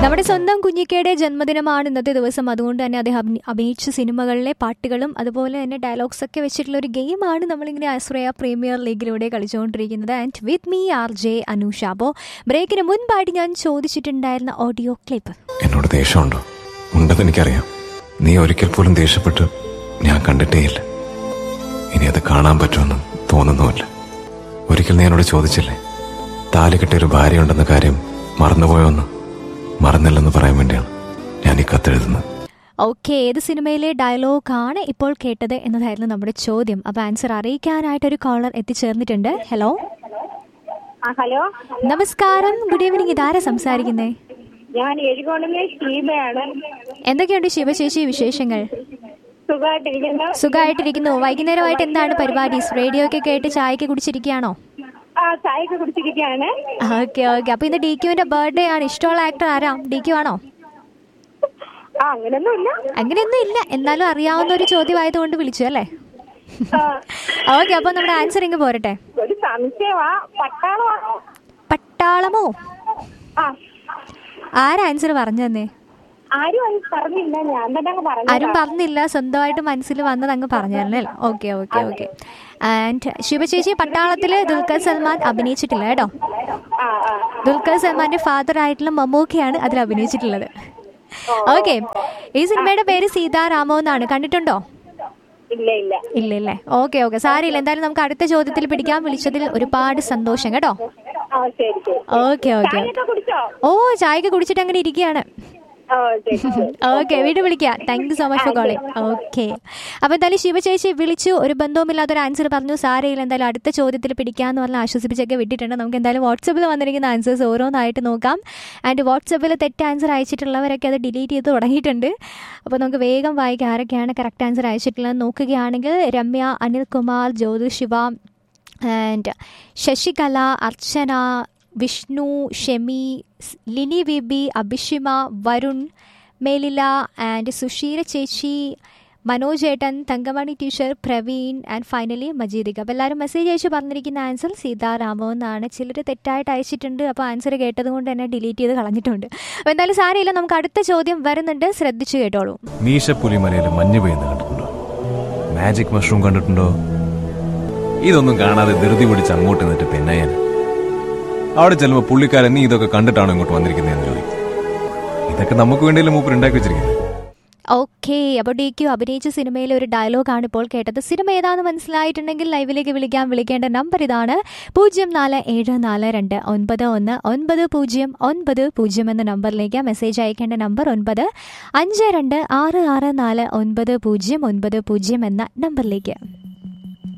നമ്മുടെ സ്വന്തം കുഞ്ഞിക്കയുടെ ജന്മദിനമാണ് ഇന്നത്തെ ദിവസം അതുകൊണ്ട് തന്നെ അദ്ദേഹം അഭിന- അഭിനയിച്ച സിനിമകളിലെ പാട്ടുകളും അതുപോലെ തന്നെ ഡയലോഗ്സ് ഒക്കെ വെച്ചിട്ടുള്ള ഒരു ഗെയിമാണ് നമ്മളിങ്ങനെ ആശ്രയ പ്രീമിയർ ലീഗിലൂടെ കളിച്ചുകൊണ്ടിരിക്കുന്നത് and with me R J Anusha അപ്പോൾ ബ്രേക്കിന് മുൻപായിട്ട് ഞാൻ ചോദിച്ചിട്ടുണ്ടായിരുന്ന ഓഡിയോ ക്ലിപ്പ് എന്നോട് ദേഷ്യമുണ്ടോ ഉണ്ടെന്ന് എനിക്കറിയാം നീ ഒരിക്കൽ പോലും ദേഷ്യപ്പെട്ട് ഞാൻ കണ്ടിട്ടേയില്ല ഇനി അത് കാണാൻ പറ്റുമെന്ന് തോന്നുന്നുമില്ല ഒരിക്കൽ നീ എന്നോട് ചോദിച്ചില്ലേ താലി കെട്ടിയ ഒരു ഭാര്യയുണ്ടെന്ന കാര്യം മറന്നുപോയോന്ന് മറന്നില്ലെന്ന് പറയാൻ വേണ്ടിയാണ് ഞാൻ ഈ കത്തെഴുതുന്നത് ഓക്കെ ഏത് സിനിമയിലെ ഡയലോഗാണ് ഇപ്പോൾ കേട്ടത് എന്നതായിരുന്നു നമ്മുടെ ചോദ്യം അപ്പോൾ ആൻസർ അറിയിക്കാനായിട്ട് ഒരു കോളർ എത്തിച്ചേർന്നിട്ടുണ്ട് ഹലോ ആ ഹലോ നമസ്കാരം ഗുഡ് ഈവനിങ് ഇതാരാ സംസാരിക്കുന്നേ ഞാൻ എഴുകോണിലെ ഷീബയാണ് എന്തൊക്കെയുണ്ട് ശിവശേഷി വിശേഷങ്ങൾ സുഖമായിട്ടിരിക്കുന്നു സുഖമായിട്ടിരിക്കുന്നു വൈകുന്നേരമായിട്ട് എന്താണ് പരിപാടി റേഡിയോ ഒക്കെ കേട്ട് ചായക്ക് കുടിച്ചിരിക്കുകയാണോ ആ ചായയൊക്കെ കുടിച്ചിരിക്കുകയാണ് ഓക്കെ ഓക്കെ അപ്പൊ ഇന്ന് ഡി ക്യുവിന്റെ ബർത്ത്ഡേ ആണ് ഇഷ്ടമുള്ള ആക്ടർ ആരാ ഡി ക്യു ആണോ ആ അങ്ങനെയൊന്നുമില്ല അങ്ങനെയൊന്നും ഇല്ല എന്നാലും അറിയാവുന്ന ഒരു ചോദ്യമായതുകൊണ്ട് വിളിച്ചു അല്ലേ ആ, ഓക്കെ അപ്പൊ നമ്മുടെ ആൻസർ ഇങ്ങ് പോരട്ടെ ഒരു സംശയമാ പട്ടാളമാണോ പട്ടാളമോ ആ ആരാ ആൻസർ പറഞ്ഞു തന്നെ ആരും അത് പറഞ്ഞില്ല ഞാൻ തന്നെ അങ്ങ് പറഞ്ഞു ആരും പറഞ്ഞില്ല സ്വന്തമായിട്ട് മനസ്സിൽ വന്നത് അങ്ങ് പറഞ്ഞല്ലേ ഓക്കെ ഓക്കെ ഓക്കെ ആൻഡ് ശിവചേച്ചി പട്ടാളത്തില് ദുൽഖർ സൽമാൻ അഭിനയിച്ചിട്ടില്ല കേട്ടോ ആ ആ ദുൽഖർ സൽമാന്റെ ഫാദർ ആയിട്ടുള്ള മമ്മൂക്കയാണ് അതിൽ അഭിനയിച്ചിട്ടുള്ളത് ഓക്കെ ഈ സിനിമയുടെ പേര് സീതാരാമോ എന്നാണ് കണ്ടിട്ടുണ്ടോ ഇല്ല ഇല്ല ഇല്ല ഇല്ലേ ഓക്കെ ഓക്കെ സാരിയില്ല എന്തായാലും നമുക്ക് അടുത്ത ചോദ്യത്തിൽ പിടിക്കാൻ വിളിച്ചതിൽ ഒരുപാട് സന്തോഷം കേട്ടോ ആ ശരി ശരി ഓക്കെ ഓക്കെ ചായയൊക്കെ കുടിച്ചോ ഓ ചായക്ക് കുടിച്ചിട്ട് അങ്ങനെ ഇരിക്കുകയാണ് ഓ ശരി ശരി ഓക്കെ വീണ്ടും വിളിക്കാം thank you so much for calling okay അപ്പൊ എന്തായാലും ശിവചേച്ചി വിളിച്ചു ഒരു ബന്ധവുമില്ലാത്ത ഒരു ആൻസർ പറഞ്ഞു സാരയില്ല എന്തായാലും അടുത്ത ചോദ്യത്തിൽ പിടിക്കാന്ന് പറഞ്ഞ് ആശ്വസിപ്പിച്ചൊക്കെ വിട്ടിട്ടുണ്ട് നമുക്ക് എന്തായാലും വാട്സപ്പിൽ വന്നിരിക്കുന്ന ആൻസേഴ്സ് ഓരോന്നായിട്ട് നോക്കാം ആൻഡ് വാട്സപ്പിൽ തെറ്റ് ആൻസർ അയച്ചിട്ടുള്ളവരൊക്കെ അത് ഡിലീറ്റ് ചെയ്ത് തുടങ്ങിയിട്ടുണ്ട് അപ്പോൾ നമുക്ക് വേഗം വായിക്കാം ആരൊക്കെയാണ് കറക്റ്റ് ആൻസർ അയച്ചിട്ടുള്ളത് നോക്കുകയാണെങ്കിൽ രമ്യ അനിൽകുമാർ ജ്യോതി ശിവ ആൻഡ് ശശികല അർച്ചന വിഷ്ണു ഷെമി സ് ലിനി വിബി അഭിഷിമ വരുൺ മേലില ആൻഡ് സുഷീര ചേച്ചി മനോജ് ഏട്ടൻ Thankamani teacher Praveen and finally Majeedika അപ്പോൾ എല്ലാവരും മെസ്സേജ് അയച്ച് പറഞ്ഞിരിക്കുന്ന ആൻസർ സീതാരാമോ എന്നാണ് ചിലർ തെറ്റായിട്ട് അയച്ചിട്ടുണ്ട് അപ്പോൾ ആൻസർ കേട്ടത് കൊണ്ട് തന്നെ ഡിലീറ്റ് ചെയ്ത് കളഞ്ഞിട്ടുണ്ട് അപ്പോൾ എന്തായാലും സാരമില്ല നമുക്ക് അടുത്ത ചോദ്യം വരുന്നുണ്ട് ശ്രദ്ധിച്ചു കേട്ടോളൂ മീശപ്പുലിമലയിൽ മഞ്ഞ് പെയ്യുന്ന കണ്ടിട്ടുണ്ടോ മാജിക് മഷ്റൂം കണ്ടിട്ടുണ്ടോ ഇതൊന്നും കാണാതെ ധൃതി പിടിച്ച് അങ്ങോട്ട് നിന്നിട്ട് പെണ്ണയ്യൻ അവിടെ ചെല്ലുമ്പോൾ പുള്ളിക്കാരൻ നീ ഇതൊക്കെ കണ്ടിട്ടാണോ ഇങ്ങോട്ട് വന്നിരിക്കുന്നതെന്ന് ചോദിക്കും ഇതൊക്കെ നമുക്ക് വേണ്ടിയല്ലേ മൂപ്പർ ഉണ്ടാക്കി വെച്ചിരിക്കുന്നത് ഓക്കെ അപ്പോൾ ഡി ക്യു അഭിനയിച്ച സിനിമയിലെ ഒരു ഡയലോഗാണ് ഇപ്പോൾ കേട്ടത് സിനിമ ഏതാണെന്ന് മനസ്സിലായിട്ടുണ്ടെങ്കിൽ ലൈവിലേക്ക് വിളിക്കാൻ വിളിക്കേണ്ട നമ്പർ ഇതാണ് പൂജ്യം നാല് ഏഴ് നാല് രണ്ട് ഒൻപത് ഒന്ന് ഒൻപത് പൂജ്യം ഒൻപത് പൂജ്യം എന്ന നമ്പറിലേക്ക് മെസ്സേജ് അയക്കേണ്ട നമ്പർ ഒൻപത് അഞ്ച് രണ്ട് ആറ് ആറ് നാല് ഒൻപത് പൂജ്യം ഒൻപത് പൂജ്യം എന്ന നമ്പറിലേക്ക്